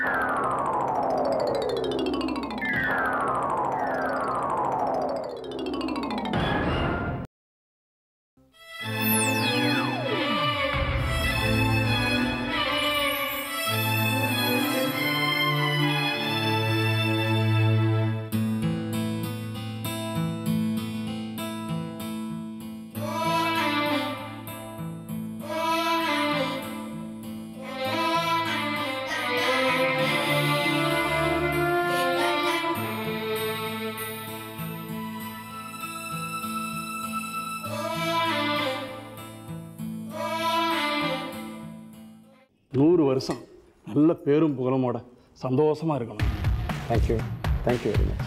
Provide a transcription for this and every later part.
நூறு வருஷம் நல்ல பேரும் புகழமோட சந்தோஷமா இருக்கணும் தேங்க்யூ தேங்க்யூ வெரி மச்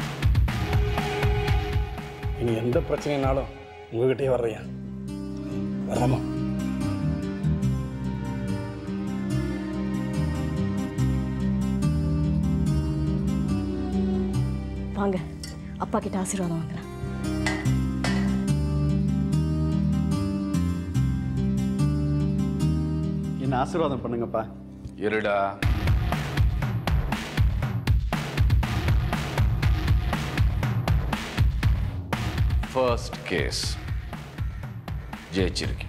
இனி எந்த பிரச்சனைனாலும் உங்ககிட்டயே வர்றையா வரலாமா வாங்க அப்பா கிட்ட ஆசீர்வாதம் வாங்கலாம் என்ன ஆசீர்வாதம் பண்ணுங்கப்பா இருடா ஃபர்ஸ்ட் கேஸ் ஜெயிச்சிருக்கேன்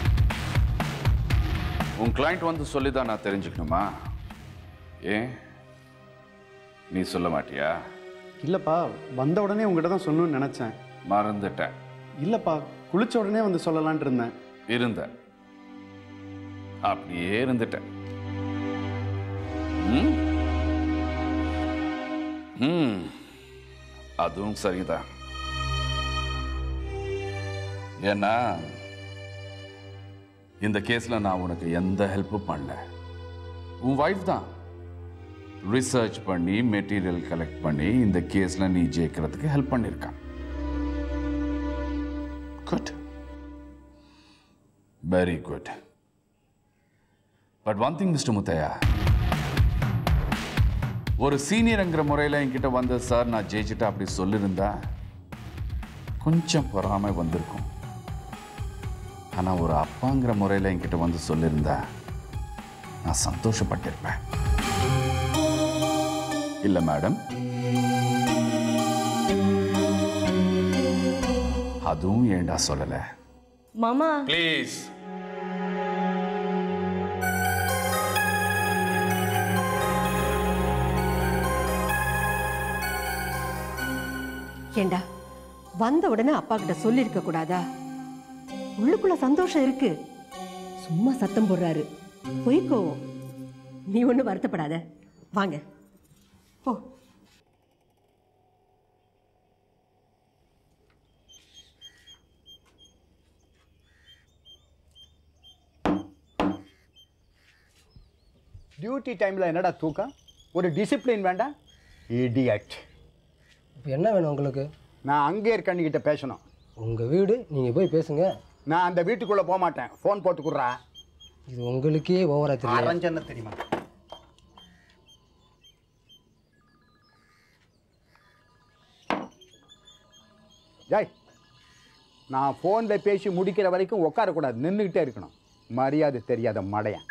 உன் கிளைண்ட் வந்து சொல்லி தான் நான் தெரிஞ்சுக்கணுமா ஏன் நீ சொல்ல மாட்டியா இல்லைப்பா வந்த உடனே உங்ககிட்ட தான் சொல்லணும்னு நினச்சேன் மறந்துட்டேன் இல்லைப்பா குளிச்ச உடனே வந்து சொல்லலான்ட்டு இருந்தேன் இருந்த அப்படியே இருந்துட்டேன் ம்? ம் அதுவும் சரிதான் ஏன்னா இந்த கேஸ்ல நான் உனக்கு எந்த ஹெல்ப்பும் பண்ணல உன் வைஃப் தான் ரிசர்ச் பண்ணி மெட்டீரியல் கலெக்ட் பண்ணி இந்த கேஸ்ல நீ ஜெயிக்கிறதுக்கு ஹெல்ப் பண்ணியிருக்கான் good very good but one thing mister Muthaiah ஒரு சீனியர்ங்கிற முறையில் என்கிட்ட வந்த சார் நான் ஜெயிச்சுட்டா அப்படி சொல்லியிருந்தா கொஞ்சம் பொறாமை வந்திருக்கும் ஆனால் ஒரு அப்பாங்கிற முறையில் என்கிட்ட வந்து சொல்லியிருந்தா நான் சந்தோஷப்பட்டிருப்பேன் இல்லை மேடம் அதுவும் ஏண்டா சொல்லலை மாமா ப்ளீஸ் ஏண்டா வந்த உடனே அப்பா கிட்ட சொல்லியிருக்க கூடாதா உள்ளுக்குள்ள சந்தோஷம் இருக்கு சும்மா சத்தம் போடுறாரு பொய்க்கோவும் நீ ஒன்றும் வருத்தப்படாத வாங்க போ டியூட்டி டைமில் என்னடா தூக்கம் ஒரு டிசிப்ளின் வேண்டாம் இடியட் இப்போ என்ன வேணும் உங்களுக்கு நான் அங்கே இருக்கண்ணிக்கிட்ட பேசணும் உங்கள் வீடு நீங்கள் போய் பேசுங்க நான் அந்த வீட்டுக்குள்ளே போக மாட்டேன் ஃபோன் போட்டு கொடுறா இது உங்களுக்கே ஓவரா தெரியும் அரஞ்சன்னு தெரியுமா ஜாய் நான் ஃபோனில் பேசி முடிக்கிற வரைக்கும் உட்காரக்கூடாது நின்றுக்கிட்டே இருக்கணும் மரியாதை தெரியாத மடையன்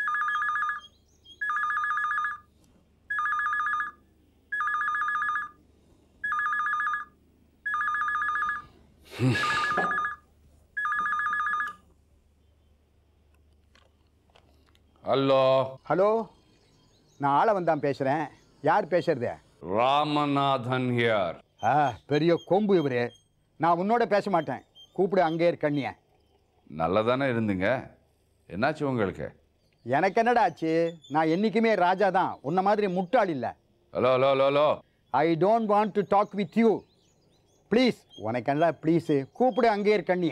ஹலோ ஹலோ நான் ஆளை வந்தான் பேசுகிறேன் யார் பேசுறது ராமநாதன் ஹியர் ஆ பெரிய கொம்பு இவரு நான் உன்னோட பேச மாட்டேன் கூப்பிடு அங்கே இருக்கண்ணிய நல்லதானே இருந்துங்க என்னாச்சு உங்களுக்கு எனக்கு என்னடா ஆச்சு நான் என்றைக்குமே ராஜா தான் உன்ன மாதிரி முட்டாள் இல்லை hello hello hello hello I don't want to talk with you please உனக்கு என்னடா ப்ளீஸு கூப்பிடு அங்கே இருக்கண்ணிய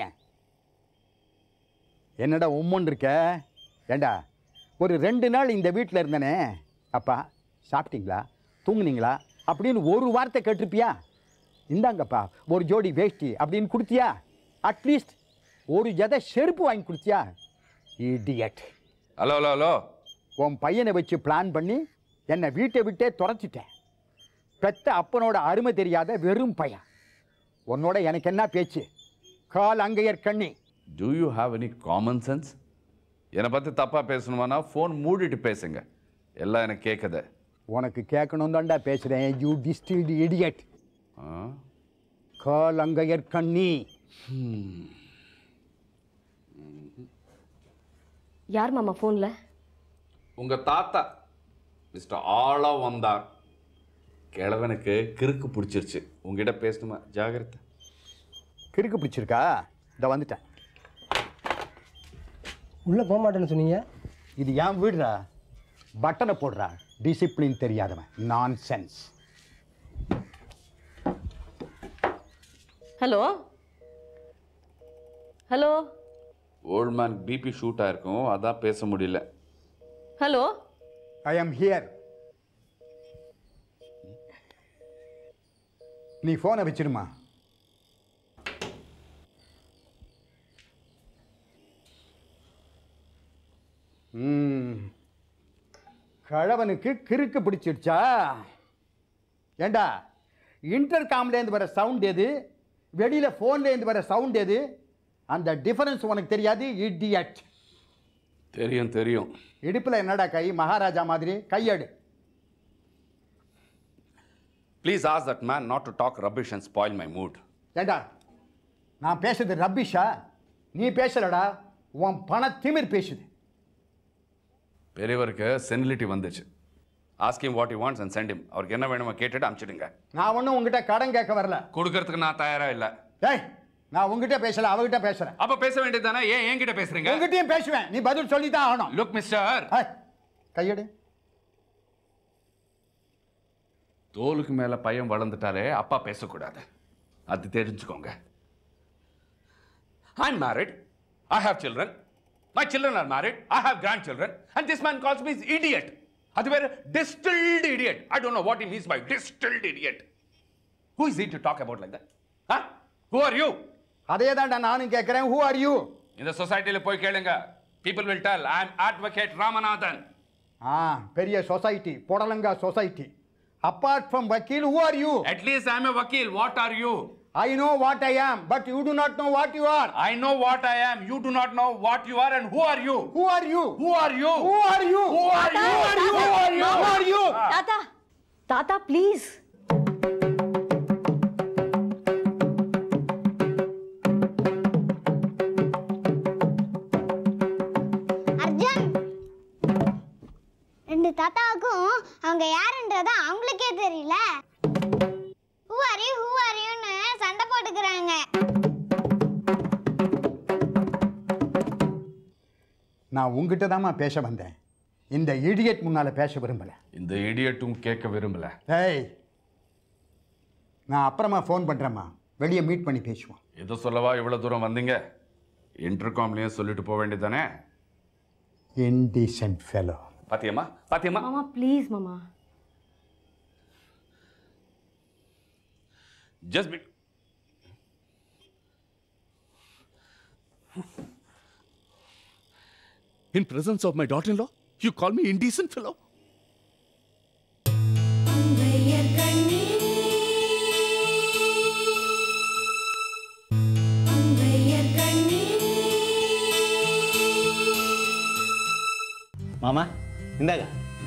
என்னடா உம்முன்னு இருக்க ஏண்டா ஒரு ரெண்டு நாள் இந்த வீட்டில் இருந்தனே அப்பா சாப்பிட்டீங்களா தூங்குனீங்களா அப்படின்னு ஒரு வார்த்தை கேட்டிருப்பியா இந்தாங்கப்பா ஒரு ஜோடி வேஷ்டி அப்படின்னு கொடுத்தியா அட்லீஸ்ட் ஒரு ஜதை செருப்பு வாங்கி கொடுத்தியா இடியட் ஹலோ ஹலோ ஹலோ உன் பையனை வச்சு பிளான் பண்ணி என்னை வீட்டை விட்டே துரத்திட்டேன் பெத்த அப்பனோட அருமை தெரியாத வெறும் பையன் உன்னோட எனக்கு என்ன பேச்சு கால் Angayarkanni do you have any common sense என்னை பற்றி தப்பாக பேசணுமானா ஃபோன் மூடிட்டு பேசுங்க எல்லாம் எனக்கு கேட்குது உனக்கு கேட்கணும் தான்டா பேசுகிறேன் யூ டிஸ்டில்டு இடியட் காலங்கையர் கண்ணி யார் மாமா ஃபோனில் உங்க தாத்தா மிஸ்டர் ஆளா வந்தார் கிழவனுக்கு கிறுக்கு பிடிச்சிருச்சு உங்ககிட்ட பேசணுமா ஜாகிரதை கிறுக்கு பிடிச்சிருக்கா இதை வந்துட்டேன் உள்ளே போக மாட்டேன்னு சொன்னீங்க இது ஏன் வீடுடா பட்டனை போடுறா டிசிப்ளின் தெரியாதவன் நான் sense hello hello old man BP shoot ஆயிருக்கும் அதான் பேச முடியல ஹலோ ஐ ஆம் ஹியர் நீ ஃபோனை வச்சிருமா ம். கழவனுக்கு கிறுக்கு பிடிச்சிடுச்சா ஏண்டா இன்டர்காம்லேருந்து வர சவுண்ட் எது வெளியில் ஃபோன்லேருந்து வர சவுண்ட் எது அந்த டிஃபரன்ஸ் உனக்கு தெரியாது இடியட் தெரியும் தெரியும் இடுப்பில் என்னடா கை மகாராஜா மாதிரி கையடு please ask that man not to talk rubbish and spoil my mood ஏண்டா நான் பேசுறது ரப்பிஷா நீ பேசலடா உன் பண திமிர் பேசுது பெரியவருக்கு செனிலிட்டி வந்துச்சு ask him what you wants and send him அவருக்கு என்ன வேணுமோ கேட்டுட்டு அனுப்பிச்சிடுங்க நான் ஒன்றும் உங்ககிட்ட கடன் கேட்க வரல கொடுக்கறதுக்கு நான் தயாரா இல்லை டேய் நான் உங்ககிட்ட பேசல அவகிட்ட பேசுறேன் அப்ப பேச வேண்டியது தானே ஏன் என்கிட்ட பேசுறீங்க உங்ககிட்டயும் பேசுவேன் நீ பதில் சொல்லி தான் ஆகணும் லுக் மிஸ்டர் ஏய், கையெடு தோலுக்கு மேல பையன் வளர்ந்துட்டாலே அப்பா பேசக்கூடாது அது தெரிஞ்சுக்கோங்க I'm married. I have children. My children are married. I have grandchildren. And this man calls me idiot. அது வேற distilled idiot. I don't know what he means by distilled idiot. Who is he to talk about like that? Huh? Who are you? அதே தான்டா நானும் கேட்குறேன் who are you இந்த சொசைட்டில போய் கேளுங்க people will tell I am advocate Ramanathan ஆ பெரிய society புடலங்கா society apart from vakil who are you at least I am a vakil what are you I know what I am but you do not know what you are I know what I am you do not know what you are and who are you who are you who are you who are you who are you who are you who are you Who are you? தாத்தா தாத்தா please Arjun ரெண்டு தாத்தாவுக்கும் அவங்க யாருன்றத அவங்களுக்கே தெரியல who are you who are யூன்னு சண்டை போட்டுக்கிறாங்க நான் உங்ககிட்ட தாம்மா பேச வந்தேன் இந்த இடியட் முன்னால பேச விரும்பல இந்த இடியட்டும் கேட்க விரும்பல ஏய் நான் அப்புறமா ஃபோன் பண்ணுறேம்மா வெளியே மீட் பண்ணி பேசுவோம் எதோ சொல்லவா இவ்வளவு தூரம் வந்தீங்க இன்டர்காம்லயும் சொல்லிட்டு போக வேண்டியதானே இன்டீசென்ட் ஃபெலோ பாத்தியம்மா பாத்தியம்மா மாமா ப்ளீஸ் மாமா just be in presence of my daughter-in-law you call me indecent fellow மாமா இந்தாங்க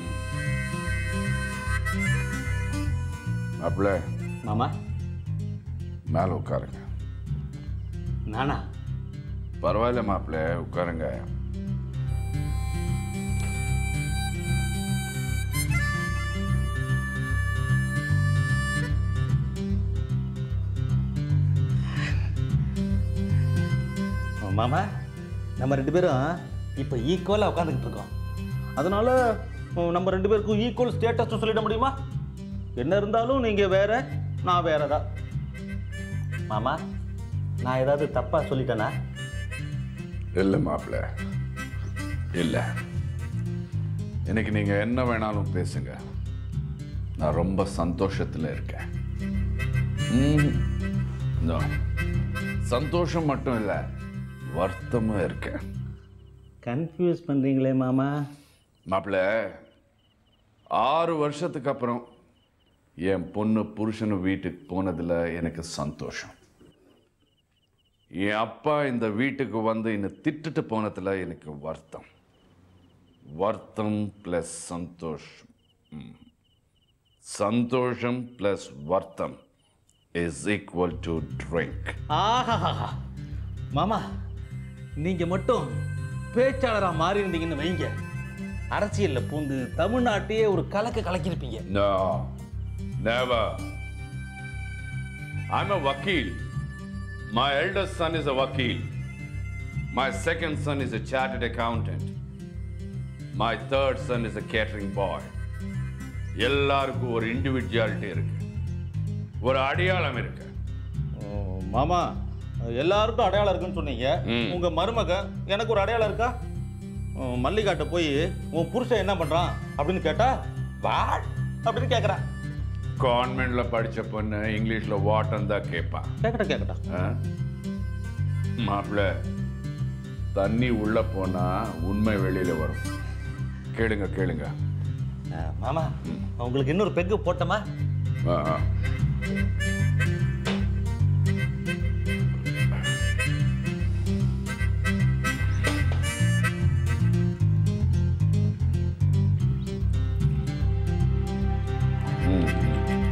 மாப்பிள்ள மாமா மேல உட்காருங்க நானா பரவாயில்ல மாப்பிள்ள உட்காருங்க மாமா நம்ம ரெண்டு பேரும் இப்போ ஈக்குவலாக உட்காந்துக்கிட்டு இருக்கோம் அதனால உம், நம்ம ரெண்டு பேருக்கும் ஈக்குவல் ஸ்டேட்டஸ் சொல்லிட முடியுமா என்ன இருந்தாலும் நீங்கள் வேற நான் வேற தான் மாமா நான் ஏதாவது தப்பாக சொல்லிட்டேனா இல்ல மாப்பிள்ள இல்ல எனக்கு நீங்க என்ன வேணாலும் பேசுங்க நான் ரொம்ப சந்தோஷத்துல இருக்கேன் ம். இதோ, சந்தோஷம் மட்டும் இல்ல வருத்தமும் இருக்கேன் கன்ஃபியூஸ் பண்ணுறீங்களே மாமா மாப்பிள்ள ஆறு வருஷத்துக்கு அப்புறம் என் பொண்ணு புருஷனும் வீட்டுக்கு போனதுல எனக்கு சந்தோஷம் என் அப்பா இந்த வீட்டுக்கு வந்து என்னை திட்டுட்டு போனதுல எனக்கு வருத்தம் வருத்தம் ப்ளஸ் சந்தோஷம் ம். சந்தோஷம் ப்ளஸ் வர்த்தம் இஸ் ஈக்குவல் டு ட்ரிங்க் ஆஹாஹா மாமா நீங்க மட்டும் பேச்சாளரா மாறி இருந்தீங்கன்னு வைங்க அரசியல்ல பூந்து தமிழ்நாட்டையே ஒரு கலக்க கலக்கியிருப்பீங்க No, never. I'm a vakil. My eldest son is a vakil. My second son is a chartered accountant. My third son is a catering boy. எல்லாருக்கும் ஒரு இண்டிவிஜுவாலிட்டி இருக்கு ஒரு அடையாளம் இருக்கு ஓ, மாமா எல்லாருக்கும் அடையாளம் இருக்குன்னு சொன்னீங்க ம். உங்க மருமக எனக்கு ஒரு அடையாளம் இருக்கா ஓ, மல்லிகாட்ட போய் உன் புருஷன் என்ன பண்றான் அப்படின்னு கேட்டா வாட் அப்படின்னு கேக்குறான் கான்வென்ட்ல படிச்ச பொண்ணு இங்கிலீஷ்ல வாட்டன் தான் கேட்பான் கேக்கட்டா கேக்கட்டா ஆ? மாப்பிள்ள தண்ணி உள்ள போனா உண்மை வெளியில வரும் கேளுங்க கேளுங்க அஹ், மாமா உங்களுக்கு இன்னொரு பெக்கு போட்டமா ஆ, ஆ. ம், ம்.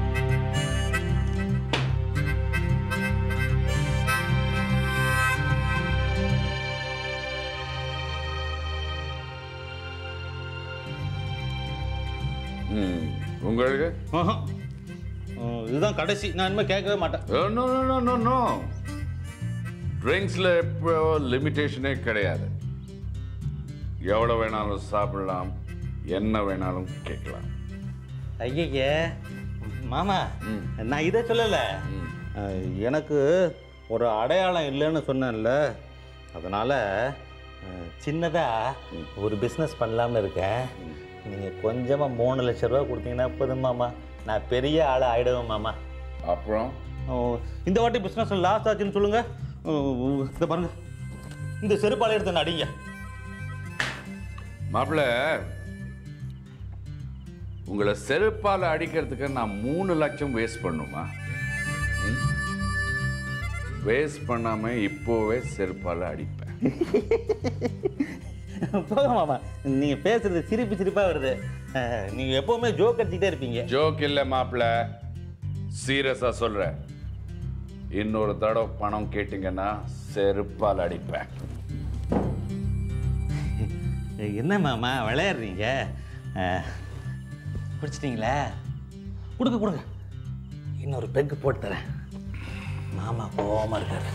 ம். உங்களுக்கு ஆஹா. அஹ், இதுதான் கடைசி நான் இனிமே கேட்கவே மாட்டேன் no no no no no ட்ரிங்க்ஸில் இப்போ லிமிட்டேஷனே கிடையாது எவ்வளோ வேணாலும் சாப்பிடலாம் என்ன வேணாலும் கேட்கலாம் ஐயய்ய மாமா ம். நான் இதை சொல்லலை ம். அஹ், எனக்கு ஒரு அடையாளம் இல்லைன்னு சொன்னேன்ல அதனால் சின்னதாக ஒரு பிஸ்னஸ் பண்ணலாம்னு இருக்கேன் நீங்கள் கொஞ்சமாக மூணு லட்ச ரூபா கொடுத்தீங்கன்னா போதும் மாமா நான் பெரிய ஆள் ஆயிடுவேன் மாமா அப்புறம் ஓ, இந்த வாட்டி பிஸ்னஸ் லாஸ் ஆச்சுன்னு சொல்லுங்க ஓ, இதை பாருங்க இந்த செருப்பாலை எடுத்து நான் அடிங்க மாப்பிள்ள உங்களை செருப்பால் அடிக்கிறதுக்கு நான் மூணு லட்சம் வேஸ்ட் பண்ணுமா வேஸ்ட் பண்ணாம இப்போவே செருப்பால் அடிப்பேன் போக மாமா நீங்கள் பேசுறது சிரிப்பு சிரிப்பாக வருது அஹ், நீங்க எப்பவுமே ஜோக் அடிச்சுட்டே இருப்பீங்க ஜோக் இல்லை மாப்பிள்ள சீரியஸா சொல்றேன் இன்னொரு தடவை பணம் கேட்டீங்கன்னா செருப்பால் அடிப்பேன் என்ன மாமா விளையாடுறீங்க அஹ், பிடிச்சிட்டிங்களா கொடுங்க கொடுங்க இன்னொரு பெக்கு போட்டு தரேன் மாமா கோவமா இருக்காரு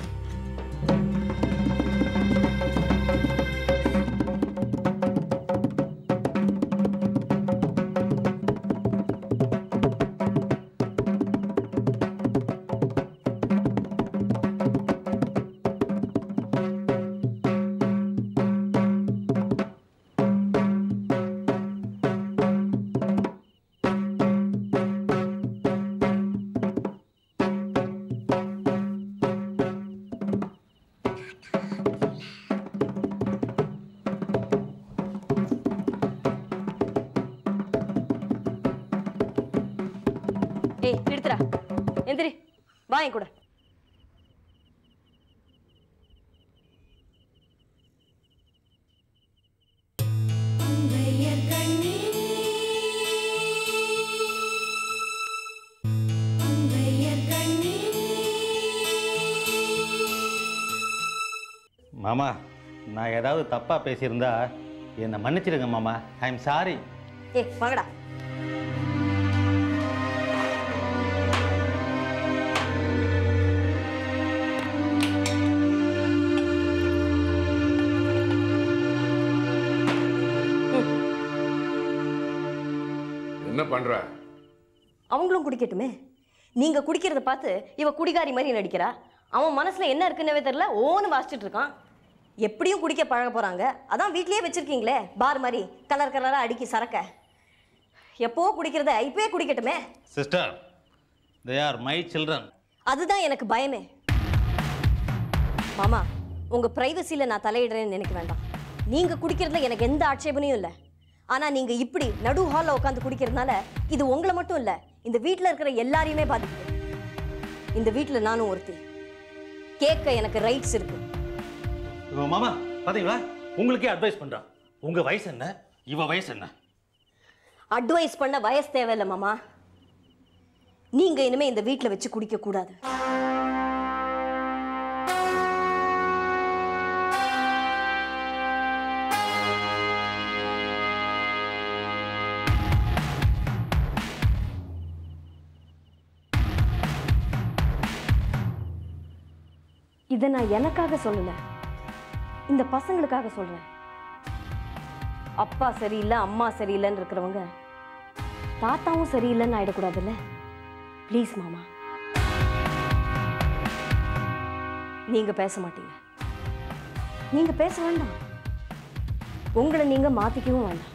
ஏய் நிறுத்துறா எந்திரி வா என் கூட மாமா நான் ஏதாவது தப்பா பேசியிருந்தா என்னை மன்னிச்சிடுங்க மாமா ஐ எம் சாரி ஏய் வாங்கடா என்ன பண்ற அவங்களும் குடிக்கட்டுமே நீங்க குடிக்கிறத பார்த்து இவ குடிகாரி மாதிரி நடிக்கிறா அவன் மனசுல என்ன இருக்குன்னே தெரியல ஓன்னு வாசிச்சுட்டு இருக்கான் எப்படியும் குடிக்க பழக போறாங்க அதான் வீட்லயே வச்சிருக்கீங்களே பார் மாதிரி கலர் கலரா அடுக்கி சரக்க எப்போ குடிக்கிறத இப்பயே குடிக்கட்டுமே sister they are my children அதுதான் எனக்கு பயமே மாமா உங்க பிரைவசியில நான் தலையிடுறேன்னு நினைக்க வேண்டாம் நீங்க குடிக்கிறதுல எனக்கு எந்த ஆட்சேபனையும் இல்லை ஆனா நீங்க இப்படி நடு ஹால்ல உட்காந்து குடிக்கிறதுனால இது உங்களை மட்டும் இல்ல இந்த வீட்ல இருக்கிற எல்லாரையுமே பாதிக்குது இந்த வீட்ல நானும் ஒருத்தி கேட்க எனக்கு ரைட்ஸ் இருக்கு மாமா பாத்தீங்களா உங்களுக்கே அட்வைஸ் பண்றான் உங்க வயசு என்ன இவ வயசு என்ன அட்வைஸ் பண்ண வயசு தேவையில்ல மாமா நீங்க இனிமே இந்த வீட்டில் வச்சு குடிக்க கூடாது இதை நான் எனக்காக சொல்லல இந்த பசங்களுக்காக சொல்றேன் அப்பா சரியில்லை அம்மா சரியில்லைன்னு இருக்கிறவங்க தாத்தாவும் சரியில்லைன்னு ஆயிடக்கூடாதுல்ல ப்ளீஸ் மாமா நீங்க பேச மாட்டீங்க நீங்க பேச வேண்டாம் உங்களை நீங்க மாத்திக்கவும் வேண்டாம்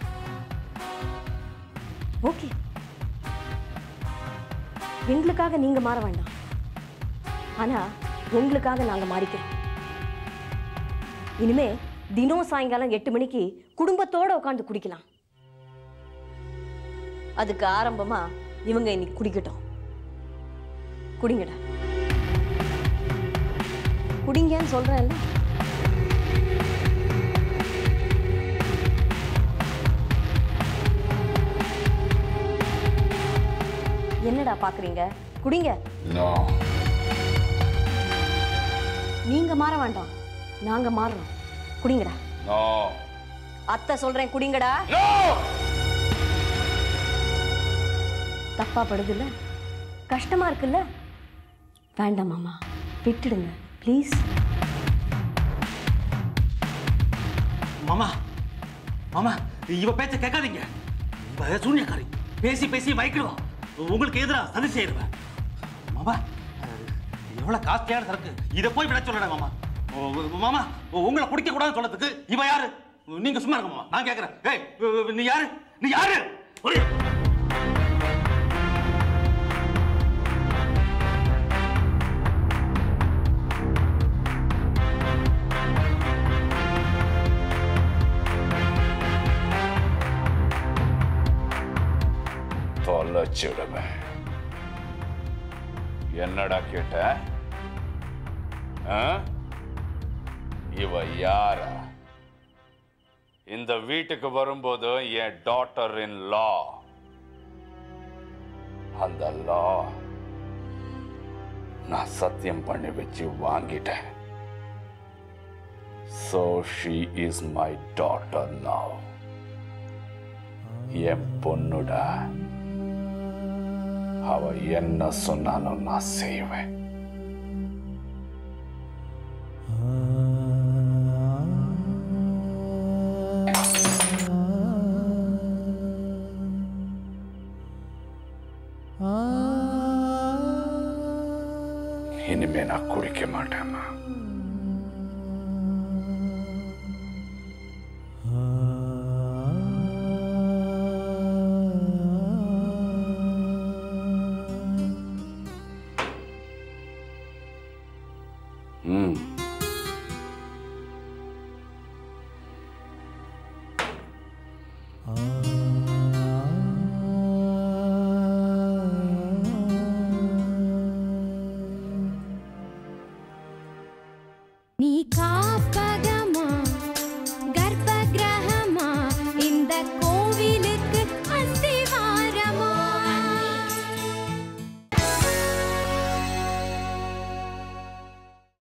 ஓகே எங்களுக்காக நீங்க மாற வேண்டாம் ஆனா உங்களுக்காக நாங்க மாறிக்கிறோம் இனிமே தினம் சாயங்காலம் எட்டு மணிக்கு குடும்பத்தோட உட்காந்து குடிக்கலாம் அதுக்கு ஆரம்பமா இவங்க இன்னைக்கு குடிக்கட்டும் குடிங்கடா குடிங்கன்னு சொல்றேன்ல என்னடா பாக்குறீங்க குடிங்க நோ நீங்க மாற வேண்டாம் நாங்க மாறுறோம் குடிங்கடா நோ அத்தை சொல்றேன் குடிங்கடா நோ தப்பா படுதுல்ல கஷ்டமா இருக்குல்ல வேண்டாம் மாமா விட்டுடுங்க ப்ளீஸ் மாமா மாமா இவ பேச்ச கேட்காதீங்க இவ சூன்யக்காரி பேசி பேசி மயக்கிடுவான் உங்களுக்கு எதிரா சதி செய்யறவன் மாமா எவ்வளவு காஸ்ட்லியான சரக்கு இதை போய் விட சொல்லடா மாமா ஓ, மாமா உங்களை குடிக்க கூடாதுன்னு சொல்லதுக்கு இவ யாரு நீங்க சும்மா இருங்க மாமா நான் கேக்குறேன் ஏய் நீ யாரு நீ யாரு ஒரு தொலைச்சிடுவேன் என்னடா கேட்ட ஆ? இவ யாரா இந்த வீட்டுக்கு வரும்போது என் டாட்டர் இன் லா அந்த லா நான் சத்தியம் பண்ணி வச்சு வாங்கிட்டேன் So she is my daughter now. என் பொண்ணுடா அவ என்ன சொன்னாலும் நான் செய்வேன் இனிமே நான் குடிக்க மாட்டேம்மா ம் நீ காப்ப